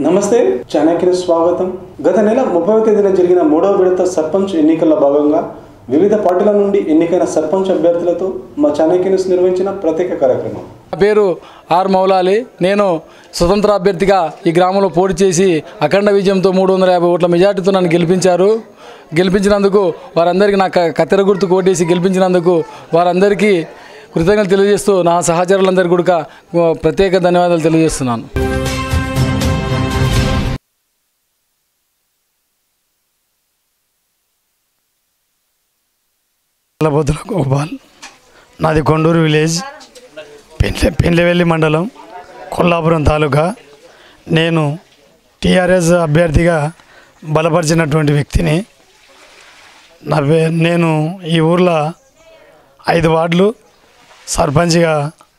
నమస్తే చాణక్యుని స్వాగతం గత నెల ముప్పై తేదీన జరిగిన మూడవ విడత సర్పంచ్ ఎన్నికల్లో భాగంగా వివిధ పార్టీల నుండి ఎన్నికైన సర్పంచ్ అభ్యర్థులతో మా చాణక్య న్యూస్ నిర్వహించిన ప్రత్యేక కార్యక్రమం నా పేరు ఆర్ మౌలాలి నేను స్వతంత్ర అభ్యర్థిగా ఈ గ్రామంలో పోటీ చేసి అఖండ విజయంతో మూడు వందల యాభై ఓట్ల మెజార్టీతో నన్ను గెలిపించారు గెలిపించినందుకు వారందరికీ నా క- కత్తెర గుర్తు కోటేసి గెలిపించినందుకు వారందరికీ కృతజ్ఞతలు తెలియజేస్తూ నా సహచరులందరికీ కూడా ఆ, ప్రత్యేక ధన్యవాదాలు తెలియజేస్తున్నాను నల్లబోతుల గోపాల్ నాది కొండూరు విలేజ్ పెండ్లె పెండ్లెవెల్లి మండలం కొల్లాపురం తాలూకా నేను టీఆర్ఎస్ అభ్యర్థిగా బలపరిచినటువంటి వ్యక్తిని నా పే నేను ఈ ఊర్లో ఐదు వార్డులు సర్పంచ్గా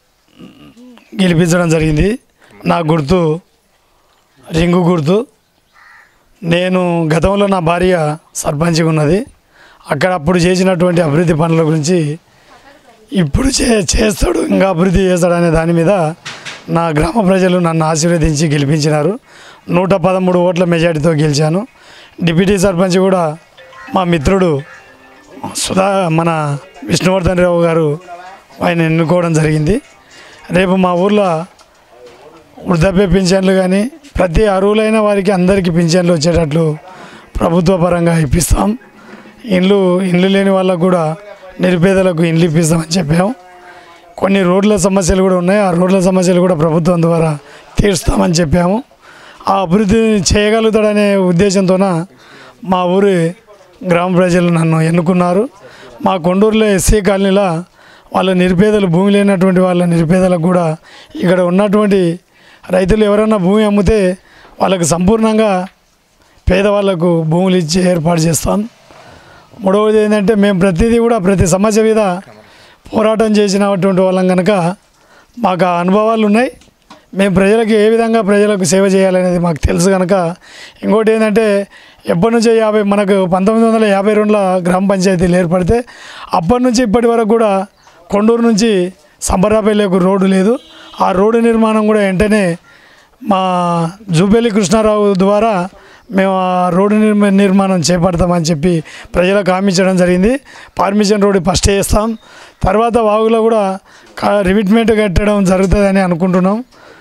గెలిపించడం జరిగింది నా గుర్తు రింగు గుర్తు నేను గతంలో నా భార్య సర్పంచ్గా ఉన్నది అక్కడ అప్పుడు చేసినటువంటి అభివృద్ధి పనుల గురించి ఇప్పుడు చే చేస్తాడు ఇంకా అభివృద్ధి చేస్తాడు అనే దాని మీద నా గ్రామ ప్రజలు నన్ను ఆశీర్వదించి గెలిపించినారు నూట పదమూడు ఓట్ల మెజార్టీతో గెలిచాను డిప్యూటీ సర్పంచ్ కూడా మా మిత్రుడు సుధా మన విష్ణువర్ధన్ రావు గారు ఆయన ఎన్నుకోవడం జరిగింది రేపు మా ఊర్లో వృద్ధాప్య పింఛన్లు కానీ ప్రతి అర్హులైన వారికి అందరికీ పింఛన్లు వచ్చేటట్లు ప్రభుత్వ పరంగా ఇప్పిస్తాం ఇండ్లు ఇండ్లు లేని వాళ్ళకు కూడా నిరుపేదలకు ఇండ్లు ఇప్పిస్తామని చెప్పాం కొన్ని రోడ్ల సమస్యలు కూడా ఉన్నాయి ఆ రోడ్ల సమస్యలు కూడా ప్రభుత్వం ద్వారా తీరుస్తామని చెప్పాము ఆ అభివృద్ధి చేయగలుగుతాడనే ఉద్దేశంతోన మా ఊరి గ్రామ ప్రజలు నన్ను ఎన్నుకున్నారు మా కొండూరులో ఎస్సీ కాలనీలో వాళ్ళ నిరుపేదలు భూమి లేనటువంటి వాళ్ళ నిరుపేదలకు కూడా ఇక్కడ ఉన్నటువంటి రైతులు ఎవరైనా భూమి అమ్మితే వాళ్ళకు సంపూర్ణంగా పేదవాళ్ళకు భూములు ఇచ్చి ఏర్పాటు చేస్తాం మూడవది ఏంటంటే మేము ప్రతిదీ కూడా ప్రతి సమస్య మీద పోరాటం చేసినటువంటి వాళ్ళం కనుక మాకు ఆ అనుభవాలు ఉన్నాయి మేము ప్రజలకు ఏ విధంగా ప్రజలకు సేవ చేయాలనేది మాకు తెలుసు కనుక ఇంకోటి ఏంటంటే ఎప్పటి నుంచో యాభై మనకు పంతొమ్మిది వందల యాభై రెండులో గ్రామ పంచాయతీలు ఏర్పడితే అప్పటి నుంచి ఇప్పటి వరకు కూడా కొండూరు నుంచి సంబరాపల్లికు రోడ్డు లేదు ఆ రోడ్డు నిర్మాణం కూడా వెంటనే మా జూపల్లి కృష్ణారావు ద్వారా మేము ఆ రోడ్డు నిర్మ నిర్మాణం చేపడతామని చెప్పి ప్రజలకు హామీంచడం జరిగింది పర్మిషన్ రోడ్డు ఫస్ట్ వేస్తాం తర్వాత వాగులో కూడా కా- రిమిట్మెంట్ కట్టడం జరుగుతుందని అనుకుంటున్నాం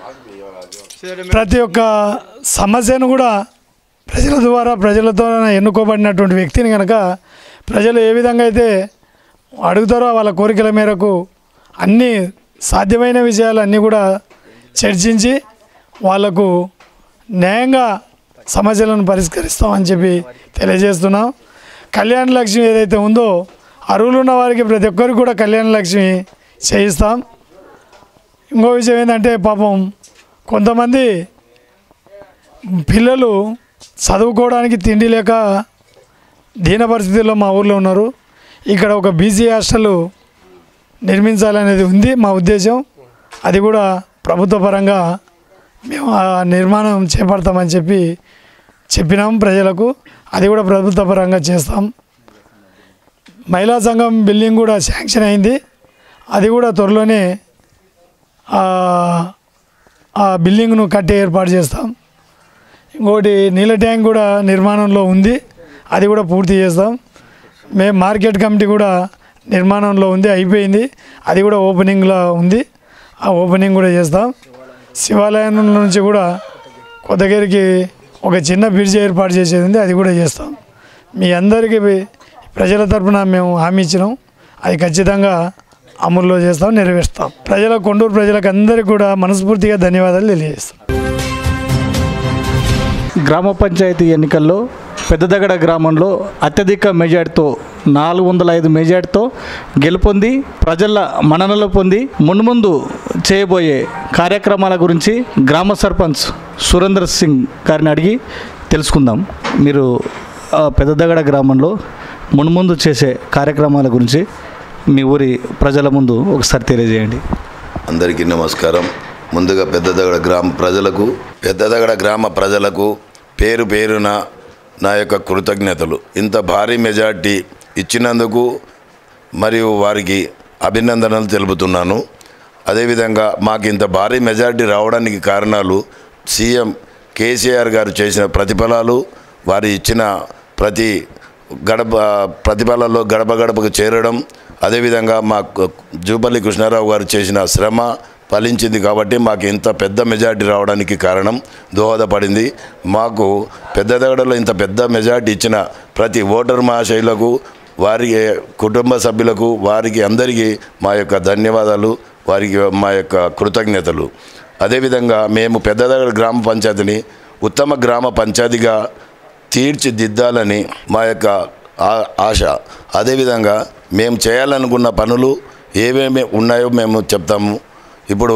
ప్రతి ఒక్క సమస్యను కూడా ప్రజల ద్వారా ప్రజలతో ఎన్నుకోబడినటువంటి వ్యక్తిని కనుక ప్రజలు ఏ విధంగా అయితే అడుగుతారో వాళ్ళ కోరికల మేరకు అన్ని సాధ్యమైన విషయాలు అన్నీ కూడా చర్చించి వాళ్లకు న్యాయంగా సమస్యలను పరిష్కరిస్తామని చెప్పి తెలియజేస్తున్నాం కళ్యాణ లక్ష్మి ఏదైతే ఉందో అరువులు ఉన్న వారికి ప్రతి ఒక్కరికి కూడా కళ్యాణ లక్ష్మి చేయిస్తాం ఇంకో విషయం ఏంటంటే పాపం కొంతమంది పిల్లలు చదువుకోవడానికి తిండి లేక దీన పరిస్థితుల్లో మా ఊర్లో ఉన్నారు ఇక్కడ ఒక బీసీ హాస్టల్ నిర్మించాలనేది ఉంది మా ఉద్దేశం అది కూడా ప్రభుత్వ పరంగా మేము ఆ నిర్మాణం చేపడతామని చెప్పి చెప్పినాం ప్రజలకు అది కూడా ప్రభుత్వ పరంగా చేస్తాం మహిళా సంఘం బిల్డింగ్ కూడా శాంక్షన్ అయింది అది కూడా త్వరలోనే ఆ ఆ బిల్డింగ్ను కట్టి ఏర్పాటు చేస్తాం ఇంకోటి నీళ్ళ ట్యాంక్ కూడా నిర్మాణంలో ఉంది అది కూడా పూర్తి చేస్తాం మేము మార్కెట్ కమిటీ కూడా నిర్మాణంలో ఉంది అయిపోయింది అది కూడా ఓపెనింగ్లో ఉంది ఆ ఓపెనింగ్ కూడా చేస్తాం శివాలయం నుంచి కూడా కొత్తగిరికి ఒక చిన్న బ్రిడ్జ్ ఏర్పాటు చేసేది ఉంది అది కూడా చేస్తాం మీ అందరికీ ప్రజల తరపున మేము హామీ ఇచ్చినాం అది ఖచ్చితంగా అమల్లో చేస్తాం నెరవేరుస్తాం ప్రజల కొండూరు ప్రజలకు అందరికీ కూడా మనస్ఫూర్తిగా ధన్యవాదాలు తెలియజేస్తాం గ్రామ పంచాయతీ ఎన్నికల్లో పెద్దదగడ గ్రామంలో అత్యధిక మెజార్టీతో నాలుగు వందల ఐదు మెజార్టీతో గెలుపొంది ప్రజల మన్ననలు పొంది మున్ముందు చేయబోయే కార్యక్రమాల గురించి గ్రామ సర్పంచ్ సురేందర్ సింగ్ గారిని అడిగి తెలుసుకుందాం మీరు ఆ, పెద్దదగడ గ్రామంలో మున్ముందు చేసే కార్యక్రమాల గురించి మీ ఊరి ప్రజల ముందు ఒకసారి తెలియజేయండి అందరికీ నమస్కారం ముందుగా పెద్దదగడ గ్రామ ప్రజలకు పెద్దదగడ గ్రామ ప్రజలకు పేరు పేరున నా యొక్క కృతజ్ఞతలు ఇంత భారీ మెజార్టీ ఇచ్చినందుకు మరియు వారికి అభినందనలు తెలుపుతున్నాను అదేవిధంగా మాకు ఇంత భారీ మెజార్టీ రావడానికి కారణాలు సీఎం కేసీఆర్ గారు చేసిన ప్రతిఫలాలు వారు ఇచ్చిన ప్రతి గడప ప్రతిఫలాల్లో గడప గడపకు చేరడం అదేవిధంగా మా కు- జూపల్లి కృష్ణారావు గారు చేసిన శ్రమ ఫలించింది కాబట్టి మాకు ఇంత పెద్ద మెజార్టీ రావడానికి కారణం దోహదపడింది మాకు పెద్దదగడలో ఇంత పెద్ద మెజార్టీ ఇచ్చిన ప్రతి ఓటర్ మహాశైలకు వారి కుటుంబ సభ్యులకు వారికి అందరికీ మా యొక్క ధన్యవాదాలు వారికి మా యొక్క కృతజ్ఞతలు అదేవిధంగా మేము పెద్దదగడ గ్రామ పంచాయతీని ఉత్తమ గ్రామ పంచాయతీగా తీర్చిదిద్దాలని మా యొక్క ఆ- ఆశ అదేవిధంగా మేము చేయాలనుకున్న పనులు ఏమేమి ఉన్నాయో మేము చెప్తాము ఇప్పుడు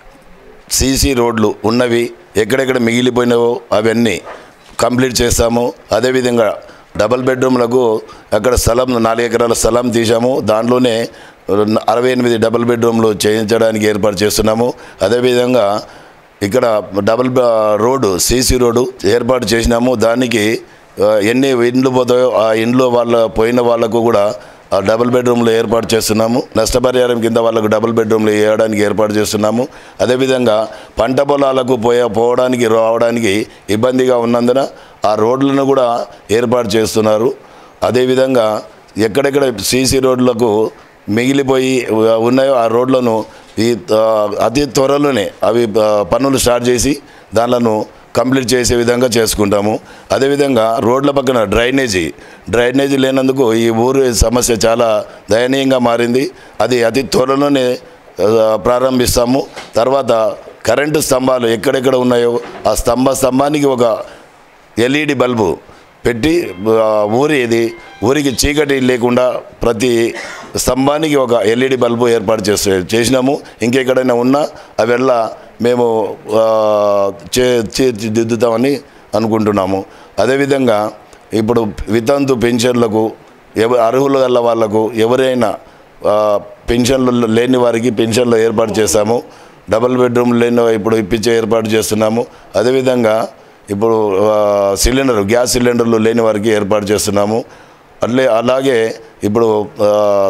సీసీ రోడ్లు ఉన్నవి ఎక్కడెక్కడ మిగిలిపోయినావో అవన్నీ కంప్లీట్ చేస్తాము అదేవిధంగా డబల్ బెడ్రూమ్లకు అక్కడ స్థలం నాలుగు ఎకరాల స్థలం తీసాము దాంట్లోనే అరవై ఎనిమిది డబల్ బెడ్రూమ్లు చేయించడానికి ఏర్పాటు చేస్తున్నాము అదేవిధంగా ఇక్కడ డబల్ బ- రోడ్డు సీసీ రోడ్డు ఏర్పాటు చేసినాము దానికి ఆ, ఎన్ని ఇండ్లు పోతాయో ఆ ఇండ్లు వాళ్ళ పోయిన వాళ్ళకు కూడా ఆ డబుల్ బెడ్రూమ్లు ఏర్పాటు చేస్తున్నాము నష్టపరిహారం కింద వాళ్ళకు డబుల్ బెడ్రూమ్లు వేయడానికి ఏర్పాటు చేస్తున్నాము అదేవిధంగా పంట పొలాలకు పోయే పోవడానికి రావడానికి ఇబ్బందిగా ఉన్నందున ఆ రోడ్లను కూడా ఏర్పాటు చేస్తున్నారు అదేవిధంగా ఎక్కడెక్కడ సీసీ రోడ్లకు మిగిలిపోయి ఉన్నాయో ఆ రోడ్లను ఈ ఆ, అతి త్వరలోనే అవి ఆ, పనులు స్టార్ట్ చేసి దానిలను కంప్లీట్ చేసే విధంగా చేసుకుంటాము అదేవిధంగా రోడ్ల పక్కన డ్రైనేజీ డ్రైనేజీ లేనందుకు ఈ ఊరు సమస్య చాలా దయనీయంగా మారింది అది అతి త్వరలోనే ఆ, ప్రారంభిస్తాము తర్వాత కరెంటు స్తంభాలు ఎక్కడెక్కడ ఉన్నాయో ఆ స్తంభ స్తంభానికి ఒక ఎల్ఈడి బల్బు పెట్టి ఆ, ఊరి ఇది ఊరికి చీకటి లేకుండా ప్రతి స్తంభానికి ఒక ఎల్ఈడి బల్బు ఏర్పాటు చేస్తే చేసినాము ఇంకెక్కడైనా ఉన్నా అవెల్లా మేము ఆ, చే తీర్చిదిద్దుతామని అనుకుంటున్నాము అదేవిధంగా ఇప్పుడు వితంతు పెన్షన్లకు ఎవ అర్హులు గల వాళ్ళకు ఎవరైనా ఆ, పెన్షన్లు లేని వారికి పెన్షన్లు ఏర్పాటు చేస్తాము డబుల్ బెడ్రూమ్ లేని ఇప్పుడు ఇప్పించే ఏర్పాటు చేస్తున్నాము అదేవిధంగా ఇప్పుడు ఆ, సిలిండర్ గ్యాస్ సిలిండర్లు లేని వారికి ఏర్పాటు చేస్తున్నాము అట్లే అలాగే ఇప్పుడు ఆ,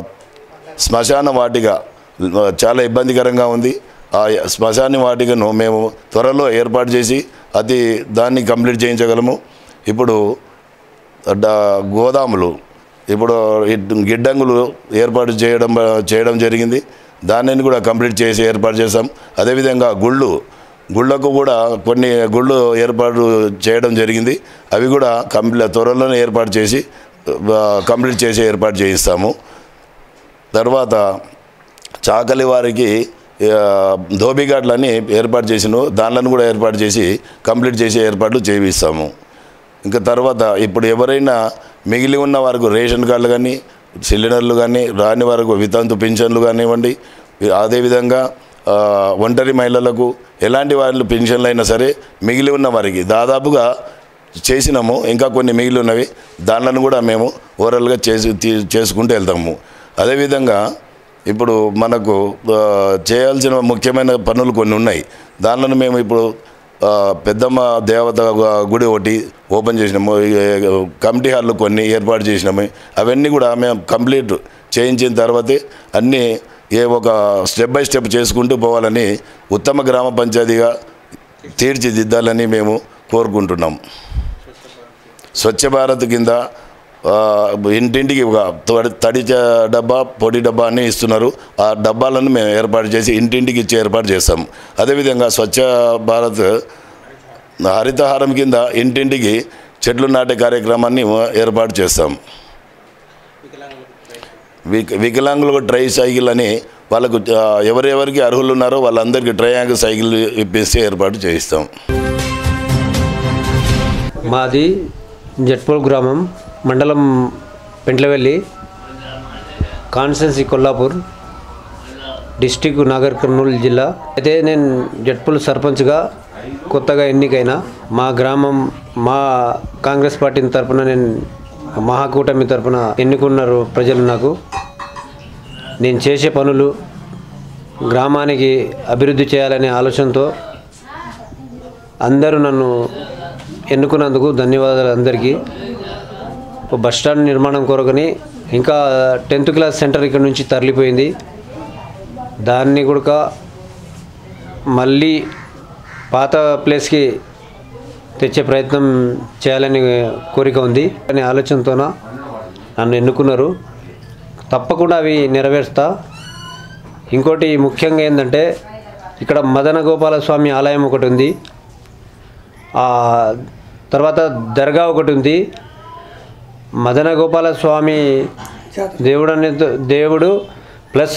శ్మశాన వాటిక ఆ, చాలా ఇబ్బందికరంగా ఉంది ఆ శ్మశాన వాటికను మేము త్వరలో ఏర్పాటు చేసి అది దాన్ని కంప్లీట్ చేయించగలము ఇప్పుడు డ- గోదాములు ఇప్పుడు ఇట్- గిడ్డంగులు ఏర్పాటు చేయడం చేయడం జరిగింది దానిని కూడా కంప్లీట్ చేసి ఏర్పాటు చేశాం అదేవిధంగా గుళ్ళు గుళ్ళకు కూడా కొన్ని గుళ్ళు ఏర్పాటు చేయడం జరిగింది అవి కూడా కంప్లీట్ త్వరలోనే ఏర్పాటు చేసి ఆ, కంప్లీట్ చేసి ఏర్పాటు చేయిస్తాము తర్వాత చాకలి వారికి ఆ, ధోబిఘాట్లని ఏర్పాటు చేసిను దానిలను కూడా ఏర్పాటు చేసి కంప్లీట్ చేసే ఏర్పాట్లు చేయిస్తాము ఇంకా తర్వాత ఇప్పుడు ఎవరైనా మిగిలి ఉన్న వారికి రేషన్ కార్డులు కానీ సిలిండర్లు కానీ రాని వారికి వితంతు పింఛన్లు కానివ్వండి అదేవిధంగా ఆ, ఒంటరి మహిళలకు ఎలాంటి వాళ్ళు పెన్షన్లు అయినా సరే మిగిలి ఉన్న వారికి దాదాపుగా చేసినాము ఇంకా కొన్ని మిగిలి ఉన్నవి దానిలను కూడా మేము ఓవరాల్గా చేసి తీ- చేసుకుంటూ వెళ్తాము అదేవిధంగా ఇప్పుడు మనకు ఆ, చేయాల్సిన ముఖ్యమైన పనులు కొన్ని ఉన్నాయి దానిలను మేము ఇప్పుడు ఆ, పెద్దమ్మ దేవత గు- గుడి ఒకటి ఓపెన్ చేసినాము ఈ, కమిటీ హాళ్ళు కొన్ని ఏర్పాటు చేసినాము అవన్నీ కూడా మేము కంప్లీట్ చేయించిన తర్వాతే అన్నీ ఏ ఒక స్టెప్ బై స్టెప్ చేసుకుంటూ పోవాలని ఉత్తమ గ్రామ పంచాయతీగా తీర్చిదిద్దాలని మేము కోరుకుంటున్నాం స్వచ్ఛ భారత్ కింద ఆ, ఇంటింటికి ఒక తడి తడి చ- డబ్బా పొడి డబ్బా అన్నీ ఇస్తున్నారు ఆ డబ్బాలను మేము ఏర్పాటు చేసి ఇంటింటికి ఇచ్చి ఏర్పాటు చేస్తాం అదేవిధంగా స్వచ్ఛ భారత్ హరితహారం కింద ఇంటింటికి చెట్లు నాటే కార్యక్రమాన్ని ఏర్పాటు చేస్తాం విక వికలాంగులకు ట్రై సైకిల్ అని వాళ్ళకు ఆ, ఎవరెవరికి అర్హులు ఉన్నారో వాళ్ళందరికీ ట్రయాంగిల్ సైకిల్ ఇప్పిస్తే ఏర్పాటు చేయిస్తాం మాది జట్పూర్ గ్రామం మండలం పెంట్లవెల్లి కాన్స్టెన్సీ కొల్లాపూర్ డిస్టిక్ నాగర్ కర్నూలు జిల్లా అయితే నేను జట్పూర్ సర్పంచ్గా కొత్తగా ఎన్నికైన మా గ్రామం మా కాంగ్రెస్ పార్టీ తరపున నేను మహాకూటమి తరపున ఎన్నుకున్నారు ప్రజలు నాకు నేను చేసే పనులు గ్రామానికి అభివృద్ధి చేయాలనే ఆలోచనతో అందరూ నన్ను ఎన్నుకున్నందుకు ధన్యవాదాలు అందరికీ ఒక బస్ స్టాండ్ నిర్మాణం కొరకని ఇంకా టెన్త్ క్లాస్ సెంటర్ ఇక్కడ నుంచి తరలిపోయింది దాన్ని కూడా మళ్ళీ పాత ప్లేస్కి తెచ్చే ప్రయత్నం చేయాలని కోరిక ఉంది అనే ఆలోచనతోన నన్ను ఎన్నుకున్నారు తప్పకుండా అవి నెరవేరుస్తా ఇంకోటి ముఖ్యంగా ఏంటంటే ఇక్కడ మదన గోపాల స్వామి ఆలయం ఒకటి ఉంది ఆ తర్వాత దర్గా ఒకటి ఉంది మదన గోపాల స్వామి దేవుడు అనే దేవుడు ప్లస్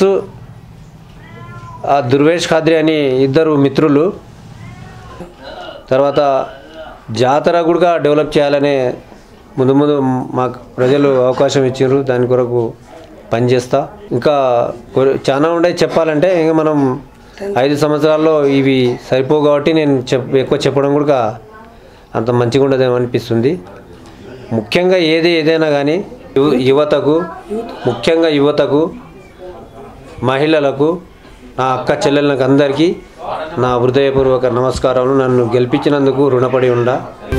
ఆ దుర్వేష్ ఖాద్రి అని ఇద్దరు మిత్రులు తర్వాత జాతర కూడా డెవలప్ చేయాలనే ముందు ముందు మాకు ప్రజలు అవకాశం ఇచ్చారు దాని కొరకు పనిచేస్తా ఇంకా కొ- చాలా ఉండే చెప్పాలంటే ఇంకా మనం ఐదు సంవత్సరాల్లో ఇవి సరిపో కాబట్టి నేను చెప్ ఎక్కువ చెప్పడం కూడా అంత మంచిగా ఉండదేమో అనిపిస్తుంది ముఖ్యంగా ఏది ఏదైనా కానీ యు- యువతకు ముఖ్యంగా యువతకు మహిళలకు నా అక్క చెల్లెళ్ళకు అందరికీ నా హృదయపూర్వక నమస్కారాలు నన్ను గెలిపించినందుకు రుణపడి ఉండా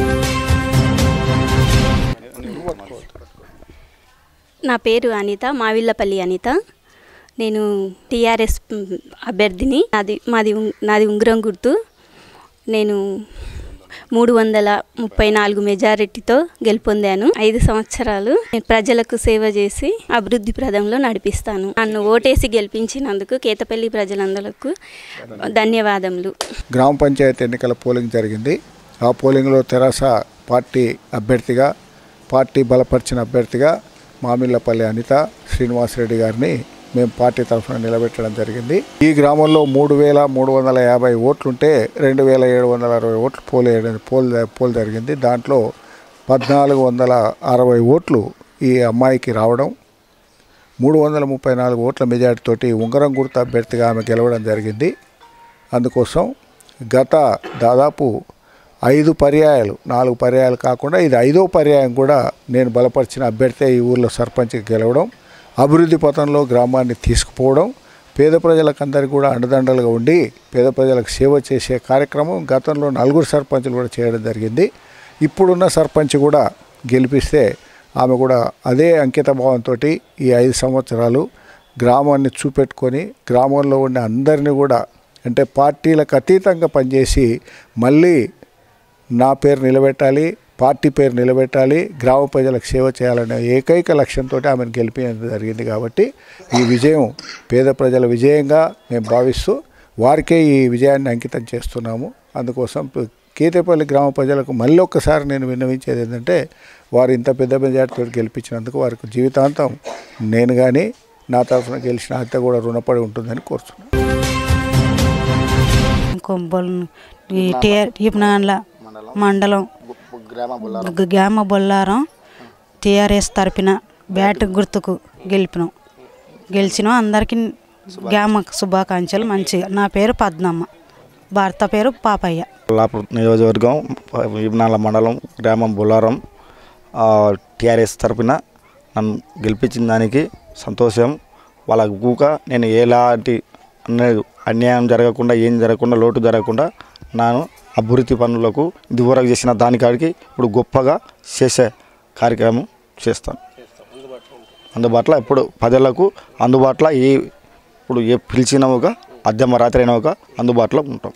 నా పేరు అనిత మావిళ్ళపల్లి అనిత నేను టీఆర్ఎస్ అభ్యర్థిని నాది మాది ఉం- నాది ఉంగరం గుర్తు నేను మూడు వందల ముప్పై నాలుగు మెజారిటీతో గెలుపొందాను ఐదు సంవత్సరాలు నేను ప్రజలకు సేవ చేసి అభివృద్ధి ప్రదంలో నడిపిస్తాను నన్ను ఓటేసి గెలిపించినందుకు కేతపల్లి ప్రజలందరకు ధన్యవాదములు గ్రామ పంచాయతీ ఎన్నికల పోలింగ్ జరిగింది ఆ పోలింగ్లో తెరాస పార్టీ అభ్యర్థిగా పార్టీ బలపరిచిన అభ్యర్థిగా మామిళ్ళపల్లి అనిత శ్రీనివాసరెడ్డి గారిని మేము పార్టీ తరఫున నిలబెట్టడం జరిగింది ఈ గ్రామంలో మూడు వేల మూడు వందల యాభై ఓట్లుంటే రెండు వేల ఏడు వందల అరవై ఓట్లు పోల్ వేయడం- పోల్ పోల్ జరిగింది దాంట్లో పద్నాలుగు వందల అరవై ఓట్లు ఈ అమ్మాయికి రావడం మూడు వందల ముప్పై నాలుగు ఓట్ల మెజార్టీతోటి ఉంగరం గుర్తు అభ్యర్థిగా ఆమె గెలవడం జరిగింది అందుకోసం గత దాదాపు ఐదు పర్యాయాలు నాలుగు పర్యాయాలు కాకుండా ఇది ఐదో పర్యాయం కూడా నేను బలపరిచిన అభ్యర్థి ఈ ఊర్లో సర్పంచ్కి గెలవడం అభివృద్ధి పథంలో గ్రామాన్ని తీసుకుపోవడం పేద ప్రజలకందరికీ కూడా అండదండలుగా ఉండి పేద ప్రజలకు సేవ చేసే కార్యక్రమం గతంలో నలుగురు సర్పంచులు కూడా చేయడం జరిగింది ఇప్పుడున్న సర్పంచ్ కూడా గెలిపిస్తే ఆమె కూడా అదే అంకిత భావంతో ఈ ఐదు సంవత్సరాలు గ్రామాన్ని చూపెట్టుకొని గ్రామంలో ఉన్న అందరినీ కూడా అంటే పార్టీలకు అతీతంగా పనిచేసి మళ్ళీ నా పేరు నిలబెట్టాలి పార్టీ పేరు నిలబెట్టాలి గ్రామ ప్రజలకు సేవ చేయాలనే ఏకైక లక్ష్యంతో ఆమెను గెలిపించడం జరిగింది కాబట్టి ఈ విజయం పేద ప్రజల విజయంగా మేము భావిస్తూ వారికే ఈ విజయాన్ని అంకితం చేస్తున్నాము అందుకోసం ప- కేతేపల్లి గ్రామ ప్రజలకు మళ్ళీ ఒక్కసారి నేను విన్నవించేది ఏంటంటే వారు ఇంత పెద్ద మెజార్టీతో గెలిపించినందుకు వారికి జీవితాంతం నేను కానీ నా తరఫున గెలిచిన హత్య కూడా రుణపడి ఉంటుందని కోరుతున్నాను కొంబల్ ఈ టీఆర్ ఈపనాన్ల మండలం గ- గ్రామ బొల్లారం టీఆర్ఎస్ తరపున బ్యాట్ గుర్తుకు గెలిపినాం గెలిచినాం అందరికీ గ్రామ శుభాకాంక్షలు మంచిగా నా పేరు పద్మమ్మ భర్త పేరు పాపయ్య కొల్లాపూర్ నియోజకవర్గం విమనాల మండలం గ్రామం బుల్లారం టీఆర్ఎస్ తరపున నన్ను గెలిపించిన దానికి సంతోషం వాళ్ళ కూక నేను ఎలాంటి అన్య- అన్యాయం జరగకుండా ఏం జరగకుండా లోటు జరగకుండా నేను అభివృద్ధి పనులకు ఇదివరకు చేసిన దానికాడికి ఇప్పుడు గొప్పగా చేసే కార్యక్రమం చేస్తాను అందుబాటులో ఇప్పుడు ప్రజలకు అందుబాటులో ఏ ఇప్పుడు ఏ పిలిచినవుగా అద్దెమ రాత్రి అయినవుగా అందుబాటులో ఉంటాం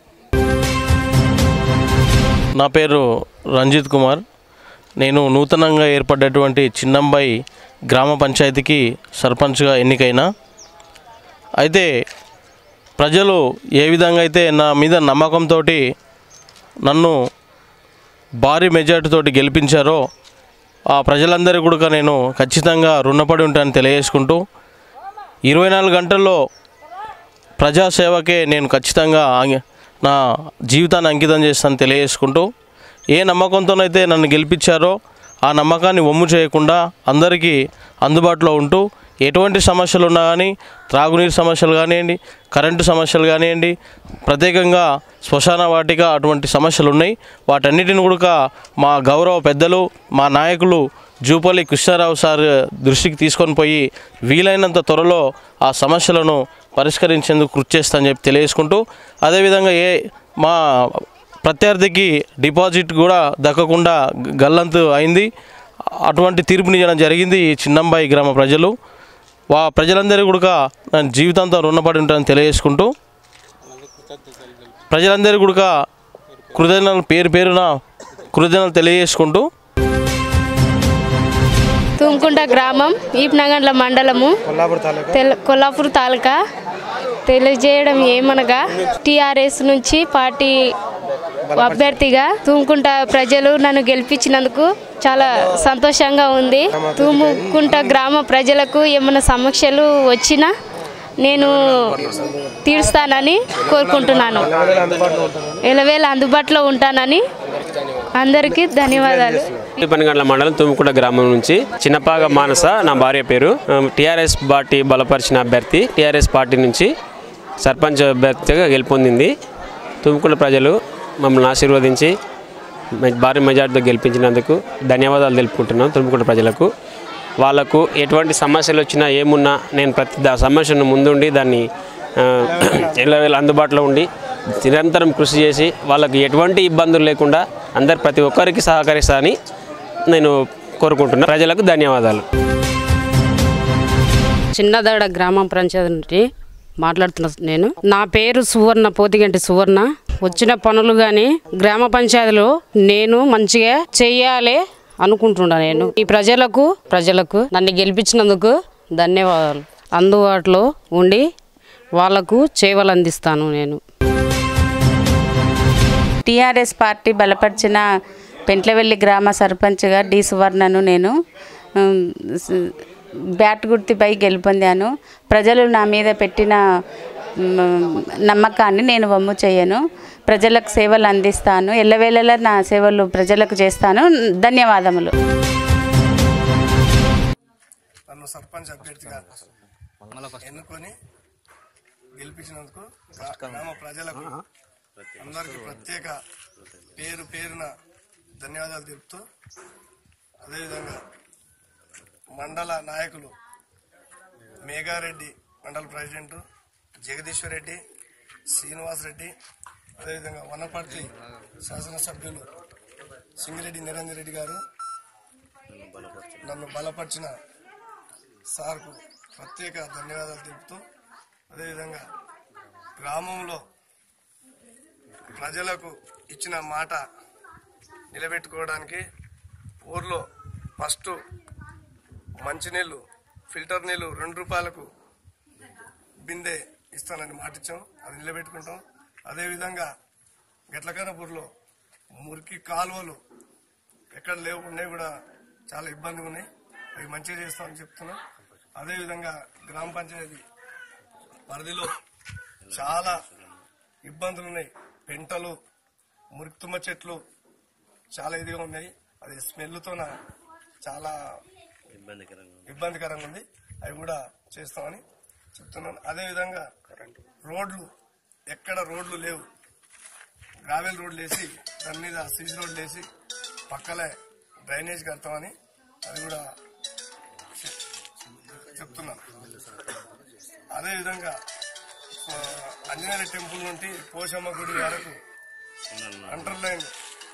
నా పేరు రంజిత్ కుమార్ నేను నూతనంగా ఏర్పడ్డటువంటి చిన్నంబాయి గ్రామ పంచాయతీకి సర్పంచ్గా ఎన్నికైనా అయితే ప్రజలు ఏ విధంగా అయితే నా మీద నమ్మకంతో నన్ను భారీ మెజార్టీతోటి గెలిపించారో ఆ ప్రజలందరూ కూడా నేను ఖచ్చితంగా రుణపడి ఉంటానని తెలియజేసుకుంటూ ఇరవై నాలుగు గంటల్లో ప్రజాసేవకే నేను ఖచ్చితంగా ఆంగి- నా జీవితాన్ని అంకితం చేస్తాను తెలియజేసుకుంటూ ఏ నమ్మకంతోనైతే నన్ను గెలిపించారో ఆ నమ్మకాన్ని ఒమ్ము చేయకుండా అందరికీ అందుబాటులో ఉంటూ ఎటువంటి సమస్యలు ఉన్నా కానీ త్రాగునీరు సమస్యలు కానివ్వండి కరెంటు సమస్యలు కానివ్వండి ప్రత్యేకంగా శ్మశాన వాటిక అటువంటి సమస్యలు ఉన్నాయి వాటన్నిటిని కూడా మా గౌరవ పెద్దలు మా నాయకులు జూపల్లి కృష్ణారావు సార్ దృష్టికి తీసుకొని పోయి వీలైనంత త్వరలో ఆ సమస్యలను పరిష్కరించేందుకు కృషి చేస్తానని చెప్పి తెలియజేసుకుంటూ అదేవిధంగా ఏ మా ప్రత్యర్థికి డిపాజిట్ కూడా దక్కకుండా గ- గల్లంతు అయింది అటువంటి తీర్పునివ్వడం జరిగింది ఈ చిన్నంబాయి గ్రామ ప్రజలు వా ప్రజలందరూ కూడా నేను జీవితాంతం రుణపడి ఉంటానని తెలియజేసుకుంటూ ప్రజలందరూ కూడా కృతజ్ఞతలు పేరు పేరున కృతజ్ఞతలు తెలియజేసుకుంటూ తుమ్కుంట గ్రామం ఈప్నగండ్ల మండలము తెల కొల్లాపూర్ తాలూకా తెలియజేయడం ఏమనగా టీఆర్ఎస్ నుంచి పార్టీ అభ్యర్థిగా తుమ్కుంట ప్రజలు నన్ను గెలిపించినందుకు చాలా సంతోషంగా ఉంది తుమ్కుంట గ్రామ ప్రజలకు ఏమైనా సమస్యలు వచ్చినా నేను తీరుస్తానని కోరుకుంటున్నాను ఎలవేళ అందుబాటులో ఉంటానని అందరికీ ధన్యవాదాలు పనిగండ్ల మండలం తుమ్ముకుంట గ్రామం నుంచి చిన్నపాగ మానస నా భార్య పేరు టీఆర్ఎస్ పార్టీ బలపరిచిన అభ్యర్థి టీఆర్ఎస్ పార్టీ నుంచి సర్పంచ్ అభ్యర్థిగా గెలుపొందింది తుమ్ముకుంట ప్రజలు మమ్మల్ని ఆశీర్వదించి మె- భారీ మెజార్టీతో గెలిపించినందుకు ధన్యవాదాలు తెలుపుకుంటున్నాం తుమ్ముకుంట ప్రజలకు వాళ్ళకు ఎటువంటి సమస్యలు వచ్చినా ఏమున్నా నేను ప్రతి దా సమస్యను ముందుండి దాన్ని ఆ, ఎల్లవేళ అందుబాటులో ఉండి నిరంతరం కృషి చేసి వాళ్ళకి ఎటువంటి ఇబ్బందులు లేకుండా అందరు ప్రతి ఒక్కరికి సహకరిస్తానని నేను కోరుకుంటున్నాను ప్రజలకు ధన్యవాదాలు చిన్నదడ గ్రామం పంచాయతీ నుండి మాట్లాడుతున్నా నేను నా పేరు సువర్ణ పోతిగంటి సువర్ణ వచ్చిన పనులు కానీ గ్రామ పంచాయతీలో నేను మంచిగా చెయ్యాలి అనుకుంటున్నా నేను ఈ ప్రజలకు ప్రజలకు నన్ను గెలిపించినందుకు ధన్యవాదాలు అందుబాటులో ఉండి వాళ్లకు సేవలు అందిస్తాను నేను టీఆర్ఎస్ పార్టీ బలపరిచిన పెంట్లవెల్లి గ్రామ సర్పంచ్గా డి సువర్ణను నేను ఉమ్, స్- బ్యాట్ గుర్తిపై గెలుపొందాను ప్రజలు నా మీద పెట్టిన ఉమ్, నమ్మకాన్ని నేను వమ్ము చేయను ప్రజలకు సేవలు అందిస్తాను ఎల్లవేళలా నా సేవలు ప్రజలకు చేస్తాను ధన్యవాదములు నన్ను సర్పంచ్ అభ్యర్థిగా ఎన్నుకొని గెలిపించినందుకు గ్రా- గ్రామ ప్రజలకు అందరికీ ప్రత్యేక పేరు పేరున ధన్యవాదాలు తెలుపుతూ అదేవిధంగా మండల నాయకులు మేఘారెడ్డి మండల ప్రెసిడెంట్ జగదీశ్వర్ రెడ్డి శ్రీనివాస్ రెడ్డి అదేవిధంగా వనపర్తి శాసనసభ్యులు సింగిరెడ్డి నిరంజన్ రెడ్డి గారు నన్ను బలపరిచిన సార్కు ప్రత్యేక ధన్యవాదాలు తెలుపుతూ అదేవిధంగా గ్రామంలో ప్రజలకు ఇచ్చిన మాట నిలబెట్టుకోవడానికి ఊర్లో ఫస్ట్ మంచినీళ్ళు ఫిల్టర్ నీళ్ళు రెండు రూపాయలకు బిందె ఇస్తానని మాటిచ్చాం అది నిలబెట్టుకుంటాం అదేవిధంగా గట్లకనపూర్లో మురికి కాలువలు ఎక్కడ లేవు ఉన్నాయి కూడా చాలా ఇబ్బందిగా ఉన్నాయి అవి మంచిగా చేస్తామని చెప్తున్నాం అదేవిధంగా గ్రామ పంచాయతీ పరిధిలో చాలా ఇబ్బందులు ఉన్నాయి పెంటలు మురికితుమ్మ చెట్లు చాలా ఇదిగా ఉన్నాయి అది స్మెల్తోన చాలా ఇబ్బందికరంగా ఉంది అవి కూడా చేస్తామని చెప్తున్నాను అదేవిధంగా రోడ్లు ఎక్కడ రోడ్లు లేవు గ్రావెల్ రోడ్లు వేసి దాని మీద సీసీ రోడ్లు వేసి పక్కలే డ్రైనేజ్ కడతామని అది కూడా చె- చెప్తున్నాను అదేవిధంగా ఆ, ఆంజనేయ టెంపుల్ నుండి పోషమ్మ గుడి వరకు అండర్ లైన్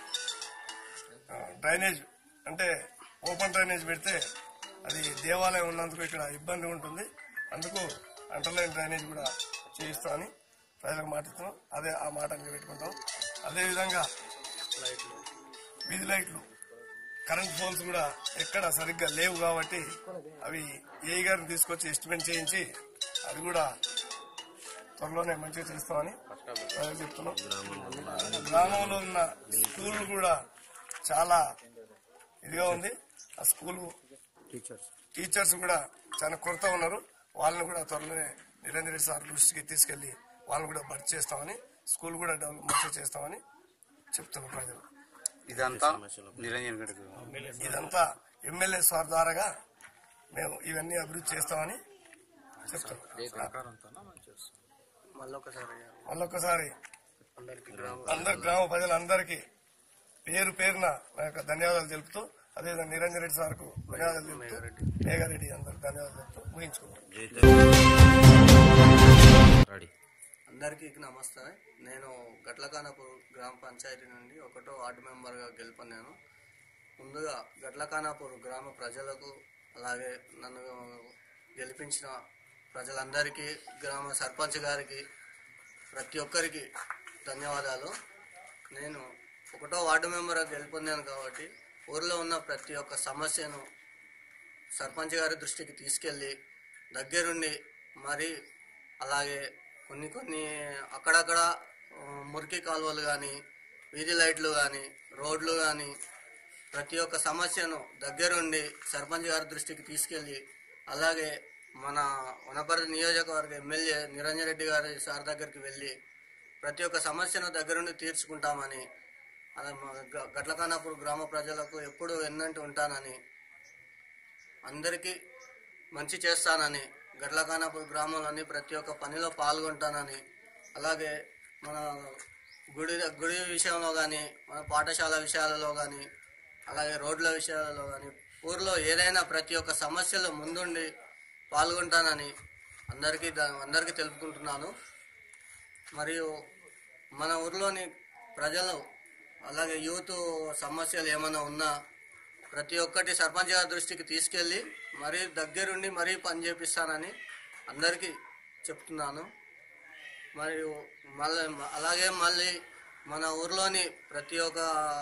డ్రైనేజ్ అంటే ఓపెన్ డ్రైనేజ్ పెడితే అది దేవాలయం ఉన్నందుకు ఇక్కడ ఇబ్బంది ఉంటుంది అందుకు అండర్లైన్ డ్రైనేజ్ కూడా చేయిస్తామని ప్రజలకు మాటిస్తున్నాం అదే ఆ మాట నిలబెట్టుకుంటాం అదేవిధంగా వీధి లైట్లు కరెంట్ పోల్స్ కూడా ఎక్కడ సరిగ్గా లేవు కాబట్టి అవి ఏ గారిని తీసుకొచ్చి ఎస్టిమేట్ చేయించి అది కూడా త్వరలోనే మంచిగా చేస్తామని ప్రజలకు చెప్తున్నాం గ్రామంలో ఉన్న స్కూల్ కూడా చాలా ఇదిగా ఉంది ఆ స్కూల్ టీచర్స్ కూడా చాలా కొరత ఉన్నారు వాళ్ళని కూడా త్వరలోనే నిరంజన్ రెడ్డి సార్ దృష్టికి తీసుకెళ్లి వాళ్ళని కూడా భర్తీ చేస్తామని స్కూల్ కూడా డెవలప్ మంచిగా చేస్తామని చెప్తున్నారు ప్రజలు ఇదంతా నిరంజన్ గడికి ఇదంతా ఎమ్మెల్యే సార్ ద్వారాగా మేము ఇవన్నీ అభివృద్ధి చేస్తామని చెప్తున్నాం మళ్ళొకసారి అందరు గ్రామ ప్రజలందరికీ పేరు పేరున నా యొక్క ధన్యవాదాలు తెలుపుతూ అదేవిధంగా నిరంజన్ రెడ్డి సార్కు ధన్యవాదాలు తెలుపుతూ మేఘారెడ్డి అందరికి ధన్యవాదాలు తెలుపుతూ ముగించుకుంటాం అందరికీ నమస్తే నేను గట్లకానపూర్ గ్రామ పంచాయతీ నుండి ఒకటో వార్డు మెంబర్గా గెలుపొందాను ముందుగా గట్లకానాపూర్ గ్రామ ప్రజలకు అలాగే నన్ను గెలిపించిన ప్రజలందరికీ గ్రామ సర్పంచ్ గారికి ప్రతి ఒక్కరికి ధన్యవాదాలు నేను ఒకటో వార్డు మెంబర్ గెలుపొందాను కాబట్టి ఊరిలో ఉన్న ప్రతి ఒక్క సమస్యను సర్పంచ్ గారి దృష్టికి తీసుకెళ్ళి దగ్గరుండి మరి అలాగే కొన్ని కొన్ని అక్కడక్కడ ఆ, మురికి కాలువలు కానీ వీధి లైట్లు కానీ రోడ్లు కానీ ప్రతి ఒక్క సమస్యను దగ్గరుండి సర్పంచ్ గారి దృష్టికి తీసుకెళ్ళి అలాగే మన వనపర్తి నియోజకవర్గ ఎమ్మెల్యే నిరంజన్ రెడ్డి గారి సార్ దగ్గరికి వెళ్ళి ప్రతి ఒక్క సమస్యను దగ్గరుండి తీర్చుకుంటామని అలా మా గ- గట్లకానాపూర్ గ్రామ ప్రజలకు ఎప్పుడు ఎన్నంటి ఉంటానని అందరికీ మంచి చేస్తానని గట్లకానాపూర్ గ్రామంలోని ప్రతి ఒక్క పనిలో పాల్గొంటానని అలాగే మన గుడి గుడి విషయంలో కానీ మన పాఠశాల విషయాలలో కానీ అలాగే రోడ్ల విషయాలలో కానీ ఊర్లో ఏదైనా ప్రతి ఒక్క సమస్యలో ముందుండి పాల్గొంటానని అందరికీ దా- అందరికీ తెలుపుకుంటున్నాను మరియు మన ఊర్లోని ప్రజలు అలాగే యూత్ సమస్యలు ఏమైనా ఉన్నా ప్రతి ఒక్కటి సర్పంచ్ గారి దృష్టికి తీసుకెళ్ళి మరీ దగ్గరుండి మరీ పని చేపిస్తానని అందరికీ చెప్తున్నాను మరియు మళ్ళీ అలాగే మళ్ళీ మన ఊర్లోని ప్రతి ఒక్క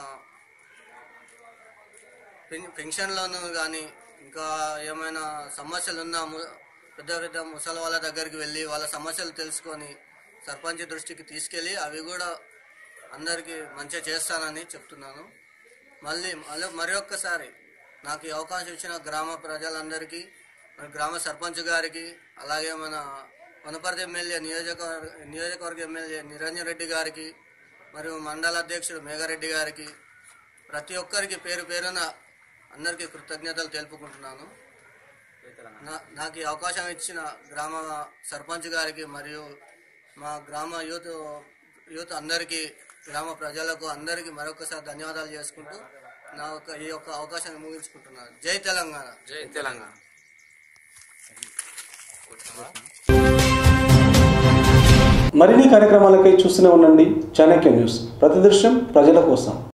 పెన్- పెన్షన్లను కానీ ఇంకా ఏమైనా సమస్యలు ఉన్నా ము- పెద్ద పెద్ద ముసలి వాళ్ళ దగ్గరికి వెళ్ళి వాళ్ళ సమస్యలు తెలుసుకొని సర్పంచ్ దృష్టికి తీసుకెళ్ళి అవి కూడా అందరికీ మంచిగా చేస్తానని చెప్తున్నాను మళ్ళీ మళ్ళీ మరి ఒక్కసారి నాకు ఈ అవకాశం ఇచ్చిన గ్రామ ప్రజలందరికీ మన గ్రామ సర్పంచ్ గారికి అలాగే మన వనపర్తి ఎమ్మెల్యే నియోజకవర్గ నియోజకవర్గ ఎమ్మెల్యే నిరంజన్ రెడ్డి గారికి మరియు మండల అధ్యక్షుడు మేఘారెడ్డి గారికి ప్రతి ఒక్కరికి పేరు పేరున అందరికీ కృతజ్ఞతలు తెలుపుకుంటున్నాను నా- నాకు ఈ అవకాశం ఇచ్చిన గ్రామ సర్పంచ్ గారికి మరియు మా గ్రామ యూత్ యూత్ అందరికీ గ్రామ ప్రజలకు అందరికీ మరొకసారి ధన్యవాదాలు చేసుకుంటూ నా యొక్క ఈ యొక్క అవకాశాన్ని ముగించుకుంటున్నాను జై తెలంగాణ జై తెలంగాణ మరిన్ని కార్యక్రమాలకై చూస్తూనే ఉండండి చాణక్య న్యూస్ ప్రతి దృశ్యం ప్రజల కోసం